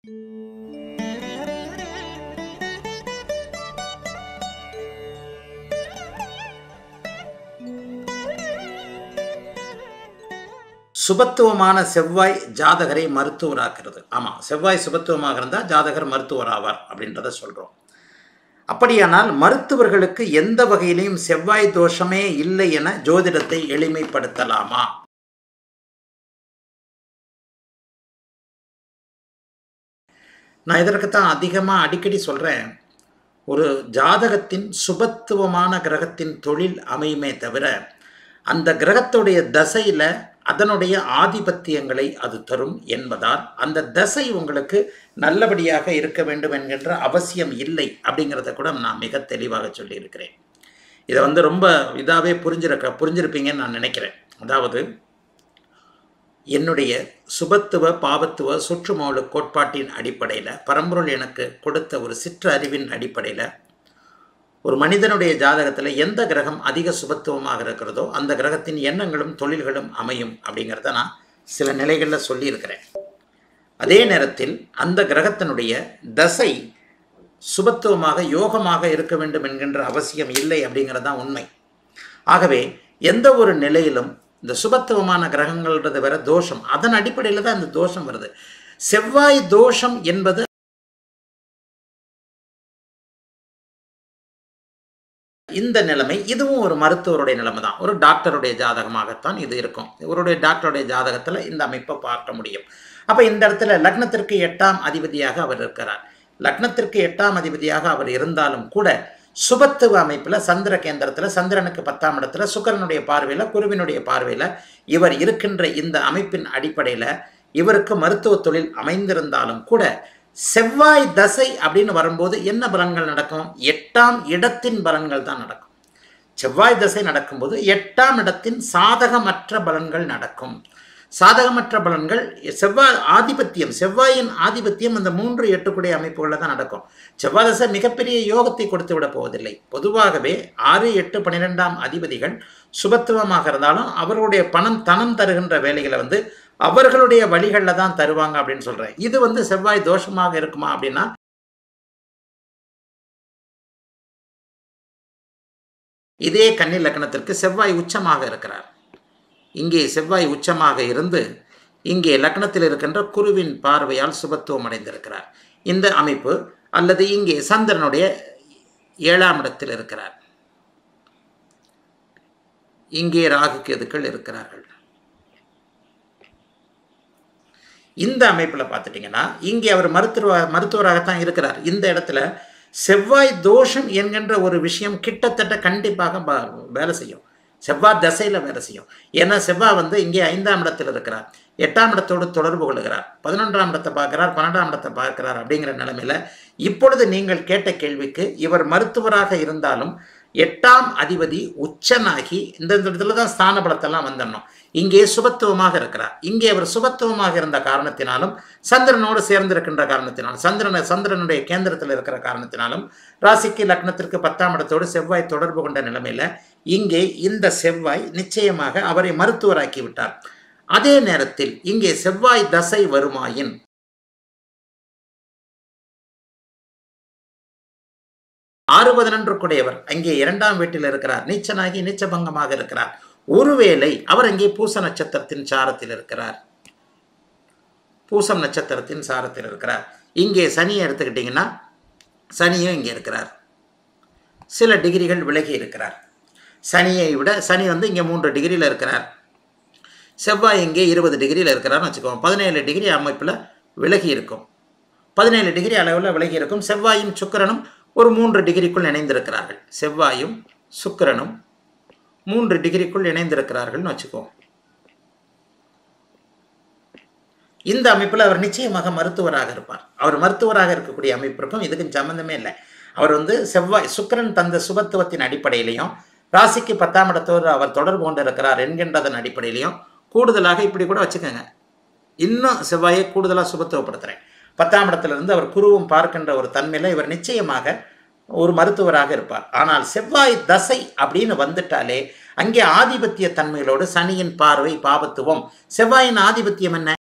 சுபத்துவமான செவ்வாய் ஜாதகரை மருத்துவராக்குறது ஆமாம் செவ்வாய் சுபத்துவமாக இருந்தால் ஜாதகர் மருத்துவர் ஆவார் அப்படின்றத சொல்கிறோம் அப்படியானால் மருத்துவர்களுக்கு எந்த வகையிலையும் செவ்வாய் தோஷமே இல்லை என ஜோதிடத்தை எளிமைப்படுத்தலாமா நான் இதற்குத்தான் அதிகமாக அடிக்கடி சொல்கிறேன் ஒரு ஜாதகத்தின் சுபத்துவமான கிரகத்தின் தொழில் அமையுமே தவிர அந்த கிரகத்துடைய தசையில் அதனுடைய ஆதிபத்தியங்களை அது தரும் என்பதால் அந்த தசை உங்களுக்கு நல்லபடியாக இருக்க வேண்டும் என்கின்ற அவசியம் இல்லை அப்படிங்கிறத கூட நான் மிக தெளிவாக சொல்லியிருக்கிறேன் இதை வந்து ரொம்ப இதாகவே புரிஞ்சிருக்க புரிஞ்சிருப்பீங்கன்னு நான் நினைக்கிறேன் அதாவது என்னுடைய சுபத்துவ பாவத்துவ சுற்றுமூல கோட்பாட்டின் அடிப்படையில் பரம்பொருள் எனக்கு கொடுத்த ஒரு சிற்று அறிவின் அடிப்படையில் ஒரு மனிதனுடைய ஜாதகத்தில் எந்த கிரகம் அதிக சுபத்துவமாக இருக்கிறதோ அந்த கிரகத்தின் எண்ணங்களும் தொழில்களும் அமையும் அப்படிங்கிறத நான் சில நிலைகளில் சொல்லியிருக்கிறேன் அதே நேரத்தில் அந்த கிரகத்தினுடைய தசை சுபத்துவமாக யோகமாக இருக்க வேண்டும் என்கின்ற அவசியம் இல்லை அப்படிங்கிறது தான் உண்மை ஆகவே எந்த ஒரு நிலையிலும் இந்த சுபத்துவமான கிரகங்கள்ன்றது வேற தோஷம் அதன் அடிப்படையில் தான் இந்த தோஷம் வருது செவ்வாய் தோஷம் என்பது இந்த நிலைமை இதுவும் ஒரு மருத்துவருடைய நிலைமை தான் ஒரு டாக்டருடைய ஜாதகமாகத்தான் இது இருக்கும் இவருடைய டாக்டருடைய ஜாதகத்தில் இந்த அமைப்பை பார்க்க முடியும் அப்போ இந்த இடத்துல லக்னத்திற்கு எட்டாம் அதிபதியாக அவர் இருக்கிறார் லக்னத்திற்கு எட்டாம் அதிபதியாக அவர் இருந்தாலும் கூட சுபத்துவ அமைப்பில் சந்திர கேந்திரத்தில் சந்திரனுக்கு பத்தாம் இடத்துல சுக்கரனுடைய பார்வையில் குருவினுடைய பார்வையில் இவர் இருக்கின்ற இந்த அமைப்பின் அடிப்படையில் இவருக்கு மருத்துவ தொழில் அமைந்திருந்தாலும் கூட செவ்வாய் தசை அப்படின்னு வரும்போது என்ன பலன்கள் நடக்கும் எட்டாம் இடத்தின் பலன்கள் தான் நடக்கும் செவ்வாய் தசை நடக்கும்போது எட்டாம் இடத்தின் சாதகமற்ற பலன்கள் நடக்கும் சாதகமற்ற பலன்கள் செவ்வாய் ஆதிபத்தியம் செவ்வாயின் ஆதிபத்தியம் அந்த மூன்று எட்டுக்குடைய அமைப்புகளில் தான் நடக்கும் செவ்வாய் தசை மிகப்பெரிய யோகத்தை கொடுத்து விட போவதில்லை பொதுவாகவே ஆறு எட்டு பன்னிரெண்டாம் அதிபதிகள் சுபத்துவமாக இருந்தாலும் அவர்களுடைய பணம் தனம் தருகின்ற வேலைகளை வந்து அவர்களுடைய வழிகளில் தான் தருவாங்க அப்படின்னு சொல்கிறேன் இது வந்து செவ்வாய் தோஷமாக இருக்குமா அப்படின்னா இதே கன்னி லக்னத்திற்கு செவ்வாய் உச்சமாக இருக்கிறார் இங்கே செவ்வாய் உச்சமாக இருந்து இங்கே லக்னத்தில் இருக்கின்ற குருவின் பார்வையால் சுபத்துவம் அடைந்திருக்கிறார் இந்த அமைப்பு அல்லது இங்கே சந்திரனுடைய ஏழாம் இடத்தில் இருக்கிறார் இங்கே ராகு கேதுக்கள் இருக்கிறார்கள் இந்த அமைப்பில் பார்த்துட்டிங்கன்னா இங்கே அவர் மருத்துவ மருத்துவராகத்தான் இருக்கிறார் இந்த இடத்துல செவ்வாய் தோஷம் என்கின்ற ஒரு விஷயம் கிட்டத்தட்ட கண்டிப்பாக வேலை செய்யும் செவ்வாய் தசையில் வேலை செய்யும் ஏன்னா செவ்வாய் வந்து இங்கே ஐந்தாம் இடத்தில் இருக்கிறார் எட்டாம் இடத்தோடு தொடர்பு கொள்கிறார் பதினொன்றாம் இடத்தை பார்க்கிறார் பன்னெண்டாம் இடத்தை பார்க்கிறார் அப்படிங்கிற நிலைமையில் இப்பொழுது நீங்கள் கேட்ட கேள்விக்கு இவர் மருத்துவராக இருந்தாலும் எட்டாம் அதிபதி உச்சனாகி இந்த இடத்துல தான் ஸ்தான பலத்தெல்லாம் வந்துடணும் இங்கே சுபத்துவமாக இருக்கிறார் இங்கே அவர் சுபத்துவமாக இருந்த காரணத்தினாலும் சந்திரனோடு சேர்ந்திருக்கின்ற காரணத்தினாலும் சந்திரன சந்திரனுடைய கேந்திரத்தில் இருக்கிற காரணத்தினாலும் ராசிக்கு லக்னத்திற்கு பத்தாம் இடத்தோடு செவ்வாய் தொடர்பு கொண்ட நிலைமையில் இங்கே இந்த செவ்வாய் நிச்சயமாக அவரை மருத்துவராக்கி விட்டார் அதே நேரத்தில் இங்கே செவ்வாய் தசை வருமாயின் ஆறு பதினொன்றுக்குடையவர் அங்கே இரண்டாம் வீட்டில் இருக்கிறார் நீச்சனாகி நீச்சபங்கமாக இருக்கிறார் ஒருவேளை அவர் அங்கே பூச நட்சத்திரத்தின் சாரத்தில் இருக்கிறார் பூசம் நட்சத்திரத்தின் சாரத்தில் இருக்கிறார் இங்கே சனியை எடுத்துக்கிட்டிங்கன்னா சனியும் இங்கே இருக்கிறார் சில டிகிரிகள் விலகி இருக்கிறார் சனியை விட சனி வந்து இங்கே மூன்று டிகிரியில் இருக்கிறார் செவ்வாய் இங்கே இருபது டிகிரியில் இருக்கிறார்னு வச்சுக்கோங்க பதினேழு டிகிரி அமைப்பில் விலகி இருக்கும் பதினேழு டிகிரி அளவில் விலகி இருக்கும் செவ்வாயும் சுக்கரனும் ஒரு மூன்று டிகிரிக்குள் இணைந்திருக்கிறார்கள் செவ்வாயும் சுக்கரனும் மூன்று டிகிரிக்குள் இணைந்திருக்கிறார்கள்னு வச்சுக்கோம் இந்த அமைப்பில் அவர் நிச்சயமாக மருத்துவராக இருப்பார் அவர் மருத்துவராக இருக்கக்கூடிய அமைப்பிற்கும் இதுக்கும் சம்மந்தமே இல்லை அவர் வந்து செவ்வாய் சுக்கரன் தந்த சுபத்துவத்தின் அடிப்படையிலையும் ராசிக்கு பத்தாம் இடத்தோடு அவர் தொடர்பு கொண்டு இருக்கிறார் என்கின்றதன் அடிப்படையிலையும் கூடுதலாக இப்படி கூட வச்சுக்கோங்க இன்னும் செவ்வாயை கூடுதலாக சுபத்துவப்படுத்துகிறேன் பத்தாம் இடத்திலிருந்து அவர் குருவும் பார்க்கின்ற ஒரு தன்மையில் இவர் நிச்சயமாக ஒரு மருத்துவராக இருப்பார் ஆனால் செவ்வாய் தசை அப்படின்னு வந்துட்டாலே அங்கே ஆதிபத்திய தன்மைகளோடு சனியின் பார்வை பாபத்துவம் செவ்வாயின் ஆதிபத்தியம் என்ன